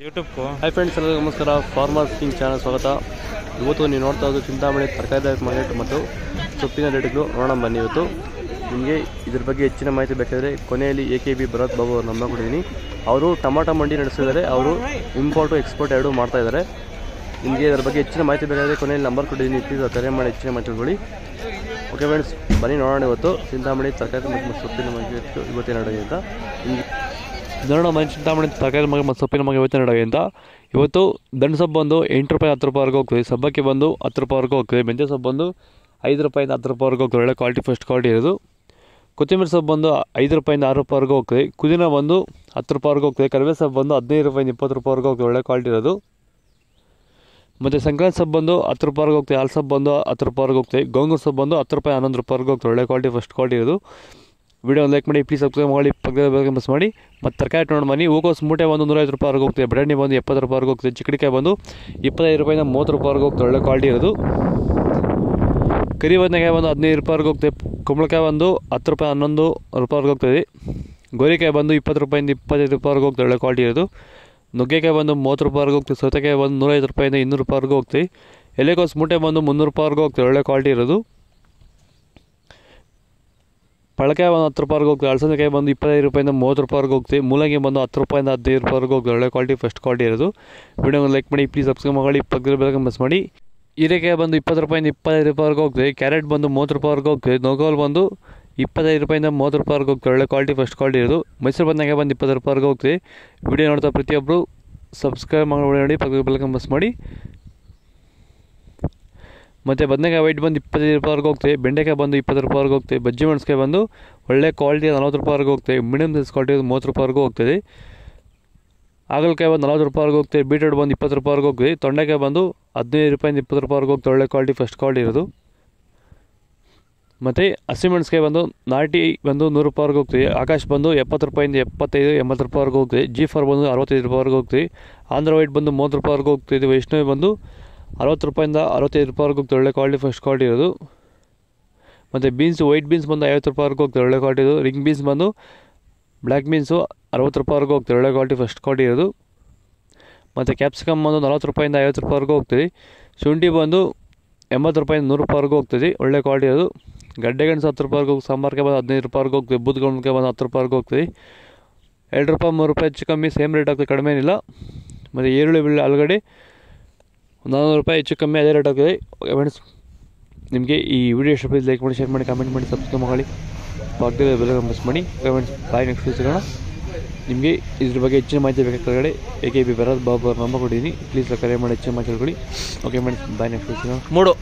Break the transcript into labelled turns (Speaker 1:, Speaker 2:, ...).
Speaker 1: ಯೂಟ್ಯೂಬ್ಗೂ
Speaker 2: hi friends ಎಲ್ಲರಿಗೂ ನಮಸ್ಕಾರ farmers king channel ಸ್ವಾಗತ ಇವತ್ತು ನೀವು ನೋಡ್ತಾ ಇರೋದು ಚಿಂತಾಮಣಿ ತರಕಾರಿ ಮಾರ್ಕೆಟ್ ಮತ್ತು ಸೊಪ್ಪಿನ ರೇಟ್ಗಳು ನೋಡೋಣ ಬನ್ನಿ ಇವತ್ತು ನಿಮಗೆ ಇದ್ರ ಬಗ್ಗೆ ಹೆಚ್ಚಿನ ಮಾಹಿತಿ ಬೇಕಾದರೆ ಕೊನೆಯಲ್ಲಿ A K B Bharat Babu ಅವ್ರು ನಂಬರ್ ಕೊಟ್ಟಿದ್ದೀನಿ ಅವರು ಟಮಾಟೋ ಮಂಡಿ ನಡೆಸಿದ್ದಾರೆ ಅವರು ಇಂಪೋರ್ಟು ಎಕ್ಸ್ಪೋರ್ಟ್ ಎರಡೂ ಮಾಡ್ತಾ ಇದ್ದಾರೆ ನಿಮಗೆ ಇದರ ಬಗ್ಗೆ ಹೆಚ್ಚಿನ ಮಾಹಿತಿ ಬೇಕಾದರೆ ಕೊನೆಯಲ್ಲಿ ನಂಬರ್ ಕೊಟ್ಟಿದ್ದೀನಿ ಪ್ಲೀಸ್ ಕರೆ ಮಾಡಿ ಹೆಚ್ಚಿನ ಮಾಹಿತಿ ತಿಳ್ಕೊಳ್ಳಿ ಓಕೆ ಫ್ರೆಂಡ್ಸ್ ಬನ್ನಿ ನೋಡೋಣ ಇವತ್ತು ಚಿಂತಾಮಣಿ ತರಕಾರಿ ಮತ್ತು ಸೊಪ್ಪಿನ ಮಾರ್ಕೆಟ್ ಇವತ್ತೇನು ನಡೆಯುತ್ತೆ ಅಂತ ನಿಮ್ಗೆ ನೋಡೋಣ ಮನೆ ಚಿಂತಾಮಣಿ ತರಕಾರಿ ಮಗ ಮತ್ತು ಸೊಪ್ಪಿನ ಮಗ ಇವತ್ತಿನ ನಡುವೆ ಅಂತ ಇವತ್ತು ದಂಡು ಸೊಪ್ಪು ಬಂದು ಎಂಟು ರೂಪಾಯಿ ಹತ್ತು ರೂಪಾಯಿವರೆಗೂ ಹೋಗ್ತದೆ ಸಬ್ಬಕ್ಕಿ ಬಂದು ಹತ್ತು ರೂಪಾಯಿವರೆಗೂ ಹೋಗ್ತದೆ ಮೆಂತ್ಯ ಸೊಪ್ಪು ಬಂದು ಐದು ರೂಪಾಯಿಂದ ಹತ್ತು ರೂಪಾಯಿವರೆಗೂ ಹೋಗ್ತದೆ ಒಳ್ಳೆ ಕ್ವಾಲಿಟಿ ಫಸ್ಟ್ ಕ್ವಾಲಿಟಿ ಇರೋದು ಕೊತ್ತಂಬರಿ ಸೊಪ್ಪು ಬಂದು ಐದು ರೂಪಾಯಿಂದ ಆರು ರೂಪಾಯಿವರೆಗೂ ಹೋಗ್ತದೆ ಕುದಿನ ಬಂದು ಹತ್ತು ರೂಪಾಯಿವರೆಗೂ ಹೋಗ್ತದೆ ಕರಿಬೇವು ಸೊಪ್ಪು ಬಂದು ಹದಿನೈದು ರೂಪಾಯಿಂದ ಇಪ್ಪತ್ತು ರೂಪಾಯಿವರೆಗೂ ಹೋಗ್ತದೆ ಒಳ್ಳೆ ಕ್ವಾಲಿಟಿ ಇರೋದು ಮತ್ತು ಸಂಕ್ರಾಂತಿ ಸೊಪ್ಪು ಬಂದು ಹತ್ತು ರೂಪಾಯಿವರೆಗೂ ಹೋಗ್ತದೆ ಹಾಲು ಸೊಪ್ಪು ಬಂದು ಹತ್ತು ರೂಪಾಯಿವರೆಗೂ ಹೋಗ್ತದೆ ಗೋಂಗೂರು ಸೊಪ್ಪು ಬಂದು ಹತ್ತು ರೂಪಾಯಿ ಹನ್ನೊಂದು ರೂಪಾಯಿವರೆಗೂ ಹೋಗ್ತದೆ ಒಳ್ಳೆ ಕ್ವಾಲಿಟಿ ಫಸ್ಟ್ ಕ್ವಾಲಿಟಿ ಇರೋದು ವಿಡಿಯೋ ಲೈಕ್ ಮಾಡಿ ಪ್ಲೀಸ್ ಸಬ್ಸ್ಕ್ರೈಬ್ ಮಾಡಿ ಪಕ್ಕದ ಬಗ್ಗೆ ಮಿಸ್ ಮಾಡಿ ಮತ್ತು ತರಕಾರಿ ನೋಡಿ ಬನ್ನಿ ಹೂಕೋಸ್ ಮೂಟೆ ಬಂದು ನೂರೈವತ್ತು ರೂಪಾಯಿವರೆಗೂ ಹೋಗ್ತದೆ ಬಟಾಣಿ ಬಂದು ಎಪ್ಪತ್ತು ರೂಪಾಯಿವರೆಗೂ ಹೋಗ್ತದೆ ಚಿಕ್ಕಡಿಕಾಯಿ ಬಂದು ಇಪ್ಪತ್ತೈದು ರೂಪಾಯಿಂದ ಮೂವತ್ತು ರೂಪಾಯಿವರೆಗೂ ಹೋಗ್ತದೆ ಒಳ್ಳೆ ಕ್ವಾಲಿಟಿ ಇರೋದು ಕರಿ ಬದನೆಕಾಯಿ ಬಂದು ಹದಿನೈದು ರೂಪಾಯಿವರೆಗೂ ಹೋಗ್ತದೆ ಕುಂಬಳಕಾಯಿ ಬಂದು ಹತ್ತು ರೂಪಾಯಿ ಹನ್ನೊಂದು ರೂಪಾಯಿವರೆಗೂ ಹೋಗ್ತದೆ ಗೋರಿಕಾಯಿ ಬಂದು ಇಪ್ಪತ್ತು ರೂಪಾಯಿಂದ ಇಪ್ಪತ್ತೈದು ರೂಪಾಯಿವರೆಗೂ ಹೋಗ್ತದೆ ಒಳ್ಳೆ ಕ್ವಾಲಿಟಿ ಇರೋದು ನುಗ್ಗೆಕಾಯಿ ಬಂದು ಮೂವತ್ತು ರೂಪಾಯಿವರೆಗೂ ಹೋಗ್ತದೆ ಸೌತೆಕಾಯಿ ಬಂದು ನೂರೈವತ್ತು ರೂಪಾಯಿಂದ ಇನ್ನೂರು ರೂಪಾಯಿವರೆಗೂ ಹೋಗ್ತದೆ ಎಲೆಕೋಸ್ ಮೂಟೆ ಬಂದು ಮುನ್ನೂರು ರೂಪಾಯಿವರೆಗೂ ಹೋಗ್ತದೆ ಒಳ್ಳೆ ಕ್ವಾಲಿಟಿ ಇರೋದು ಪಳಕಾಯಿ ಒಂದು ಹತ್ತು ರೂಪಾಯಿವರೆಗೂ ಹೋಗ್ತದೆ ಅಳಸಂದಕಾಯಿ ಬಂದು ಇಪ್ಪತ್ತೈದು ರೂಪಾಯಿಂದ ಮೂವತ್ತು ರೂಪಾಯಿವರೆಗೂ ಹೋಗ್ತದೆ ಮೂಲಂಗಿ ಬಂದು ಹತ್ತು ರೂಪಾಯಿಂದ ಹದಿನೈದು ರೂಪಾಯಿವರೆಗೂ ಹೋಗ್ತದೆ ಒಳ್ಳೆ ಕ್ವಾಲಿಟಿ ಫಸ್ಟ್ ಕ್ವಾಲಿಟಿ ಇರೋದು ವಿಡಿಯೋ ಲೈಕ್ ಮಾಡಿ ಪ್ಲೀಸ್ ಸಬ್ಸ್ಕ್ರೈಬ್ ಮಾಡಿ ಪಕ್ಕದ ಬೆಳಗ್ಗೆ ಮಿಸ್ ಮಾಡಿ ಹೀರೆಕಾಯಿ ಬಂದು ಇಪ್ಪತ್ತು ರೂಪಾಯಿಂದ ಇಪ್ಪತ್ತೈದು ರೂಪಾಯಿವರೆಗೂ ಹೋಗ್ತದೆ ಕ್ಯಾರೆಟ್ ಬಂದು ಮೂವತ್ತು ರೂಪಾಯಿವರೆಗೂ ಹೋಗ್ತದೆ ನೋಗೋಲ್ ಬಂದು ಇಪ್ಪತ್ತೈದು ರೂಪಾಯಿಂದ ಮೂವತ್ತು ರೂಪಾಯಿವರೆಗೂ ಹೋಗ್ತದೆ ಒಳ್ಳೆ ಕ್ವಾಲಿಟಿ ಫಸ್ಟ್ ಕ್ವಾಲಿಟಿ ಇರೋದು ಮೈಸೂರು ಬದನೆಕಾಯಿ ಬಂದು ಇಪ್ಪತ್ತು ರೂಪಾಯಿವರೆಗೂ ಹೋಗ್ತದೆ ವಿಡಿಯೋ ನೋಡ್ತಾ ಪ್ರತಿಯೊಬ್ಬರು ಸಬ್ಸ್ಕ್ರೈಬ್ ಮಾಡಿ ನೋಡಿ ಪಕ್ಕದ ಬೆಳಗ್ಗೆ ಮಿಸ್ ಮಾಡಿ ಮತ್ತು ಬದನೆಕಾಯಿ ವೈಟ್ ಬಂದು ಇಪ್ಪತ್ತೈದು ರೂಪಾಯಿವರೆಗೂ ಹೋಗ್ತದೆ ಬೆಂಡೆಕಾಯಿ ಬಂದು ಇಪ್ಪತ್ತು ರೂಪಾಯಿವರೆಗೂ ಹೋಗ್ತದೆ ಬಜ್ಜಿ ಮೆಣಸಿಕಾಯಿ ಬಂದು ಒಳ್ಳೆ ಕ್ವಾಲಿಟಿ ನಲ್ವತ್ತು ರೂಪಾಯಿವರೆಗೂ ಹೋಗ್ತದೆ ಮೀಡಿಯಮ್ ಸೈಜ್ ಕ್ವಾಲಿಟಿ ಮೂವತ್ತು ರೂಪಾಯಿವರೆಗೂ ಹೋಗ್ತದೆ ಹಾಗಲಕಾಯಿ ಬಂದು ನಲ್ವತ್ತು ರೂಪಾಯಿವರೆಗೂ ಹೋಗ್ತದೆ ಬೀಟ್ರೋಟ್ ಬಂದು ಇಪ್ಪತ್ತು ರೂಪಾಯಿವರೆಗೂ ಹೋಗ್ತದೆ ತೊಂಡೆಕಾಯಿ ಬಂದು ಹದಿನೈದು ರೂಪಾಯಿಂದ ಇಪ್ಪತ್ತು ರೂಪಾಯಿವರೆಗೂ ಹೋಗ್ತದೆ ಒಳ್ಳೆ ಕ್ವಾಲಿಟಿ ಫಸ್ಟ್ ಕ್ವಾಲಿಟಿ ಇರೋದು ಮತ್ತು ಹಸಿಮೆಣಸಿಕಾಯಿ ಬಂದು ನಾಟಿ ಬಂದು ನೂರು ರೂಪಾಯಿವರೆಗೂ ಹೋಗ್ತದೆ ಆಕಾಶ್ ಬಂದು ಎಪ್ಪತ್ತು ರೂಪಾಯಿಂದ ಎಪ್ಪತ್ತೈದು ಎಂಬತ್ತು ರೂಪಾಯಿವರೆಗೂ ಹೋಗ್ತದೆ ಜಿ ಫಾರ್ ಬಂದು ಅರವತ್ತೈದು ರೂಪಾಯಿವರೆಗೂ ಹೋಗ್ತದೆ ಆಂಧ್ರ ವೈಟ್ ಬಂದು ಮೂವತ್ತು ರೂಪಾಯಿವರೆಗೂ ಹೋಗ್ತದೆ ವೈಷ್ಣವಿ ಬಂದು ಅರವತ್ತು ರೂಪಾಯಿಂದ ಅರವತ್ತೈದು ರೂಪಾಯಿವರೆಗೂ ಹೋಗ್ತದೆ ಒಳ್ಳೆ ಕ್ವಾಲಿಟಿ ಫಸ್ಟ್ ಕ್ವಾಲಿಟಿ ಇರೋದು ಮತ್ತು ಬೀನ್ಸ್ ವೈಟ್ ಬೀನ್ಸ್ ಬಂದು ಐವತ್ತು ರೂಪಾಯಿವರೆಗೂ ಹೋಗ್ತದೆ ಒಳ್ಳೆ ಕ್ವಾಲಿಟಿ ಇರೋದು ರಿಂಗ್ ಬೀನ್ಸ್ ಬಂದು ಬ್ಲ್ಯಾಕ್ ಬೀನ್ಸು ಅರವತ್ತು ರೂಪಾಯಿವರೆಗೂ ಹೋಗ್ತದೆ ಒಳ್ಳೆ ಕ್ವಾಲಿಟಿ ಫಸ್ಟ್ ಕ್ವಾಲಿಟಿ ಇರೋದು ಮತ್ತು ಕ್ಯಾಪ್ಸಿಕಮ್ ಬಂದು ನಲ್ವತ್ತು ರೂಪಾಯಿಂದ ಐವತ್ತು ರೂಪಾಯಿವರೆಗೂ ಹೋಗ್ತದೆ ಶುಂಠಿ ಬಂದು ಎಂಬತ್ತು ರೂಪಾಯಿಂದ ನೂರು ರೂಪಾಯಿವರೆಗೂ ಹೋಗ್ತದೆ ಒಳ್ಳೆ ಕ್ವಾಲಿಟಿ ಇರೋದು ಗಡ್ಡೆ ಗೆಣಸು ಹತ್ತು ರೂಪಾಯಿವರೆಗೂ ಸಾಂಬಾರ್ಗೆ ಬಂದು ಹದಿನೈದು ರೂಪಾಯಿವರೆಗೂ ಹೋಗ್ತದೆ ಬೂದ್ಗೌನ್ಗೆ ಬಂದು ಹತ್ತು ರೂಪಾಯಿವರೆಗೂ ಹೋಗ್ತದೆ ಎರಡು ರೂಪಾಯಿ ಮೂರು ರೂಪಾಯಿ ಹೆಚ್ಚು ಕಮ್ಮಿ ಸೇಮ್ ರೇಟ್ ಆಗ್ತದೆ ಕಡಿಮೆ ಏನಿಲ್ಲ ಮತ್ತು ಈರುಳ್ಳಿ ಬೆಳ್ಳಿ ಆಲೂಗಡ್ಡೆ ನಾನ್ನೂರು ರೂಪಾಯಿ ಹೆಚ್ಚು ಕಮ್ಮಿ ಅದೇ ರೇಟ್ ಆಗ್ತದೆ ಫ್ರೆಂಡ್ಸ್ ನಿಮಗೆ ಈ ವಿಡಿಯೋ ಇಷ್ಟ ಲೈಕ್ ಮಾಡಿ ಶೇರ್ ಮಾಡಿ ಕಮೆಂಟ್ ಮಾಡಿ ಸಬ್ಸ್ಕ್ರೈಬ್ ಮಾಡಿ ಪಕ್ಕದ ಬೆಲ್ಲ ಮಿಸ್ ಮಾಡಿ ಕಮೆಂಟ್ಸ್ ಬಾಯ್ ನೆಕ್ಸ್ಟ್ ಸಿಗೋಣ ನಿಮಗೆ ಇದ್ರ ಬಗ್ಗೆ ಹೆಚ್ಚಿನ ಮಾಹಿತಿ ಬೇಕಾದ್ರೆ ಎ ಕೆ ಬಿ ಬರೋದು ಬಾಬು ಅವ್ರ ನಂಬರ್ ಕೊಟ್ಟಿದ್ದೀನಿ ಪ್ಲೀಸ್ ಕರೆ ಮಾಡಿ ಹೆಚ್ಚಿನ ಮಾಹಿತಿ ತಿಳ್ಕೊಳ್ಳಿ ಓಕೆ ಮೇಡಮ್ ಬಾಯ್ ನೆಕ್ಸ್ಟ್ ಸಿಗೋಣ ಮೂಡು